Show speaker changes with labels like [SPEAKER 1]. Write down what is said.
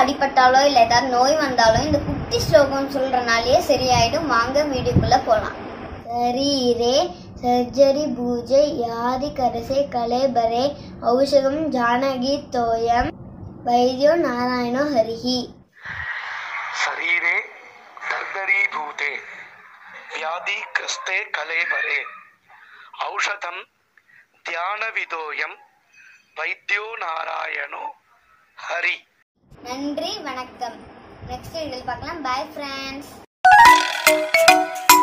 [SPEAKER 1] அடிபட்டாலோ இல்லை ஏதாவது நோய் வந்தாலும் இந்த குட்டி ஸ்லோகம் சொல்றனாலேயே சரியாயிடும் வாங்க வீடியோக்குள்ள போகலாம் சரீரே சர்ஜரி பூஜை யாதி கரசே கலேபரே ஔஷகம் ஜானகி தோயம் வைத்தியோ நாராயணோ ஹரிஹி
[SPEAKER 2] शरीरे दर्दरीभूते व्याधिग्रस्ते कलेबरे औषधं ध्यानविदोऽयं वैद्यो नारायणो हरि
[SPEAKER 1] நன்றி வணக்கம் நெக்ஸ்ட் வீடியோவில் பார்க்கலாம் பை ஃப்ரெண்ட்ஸ்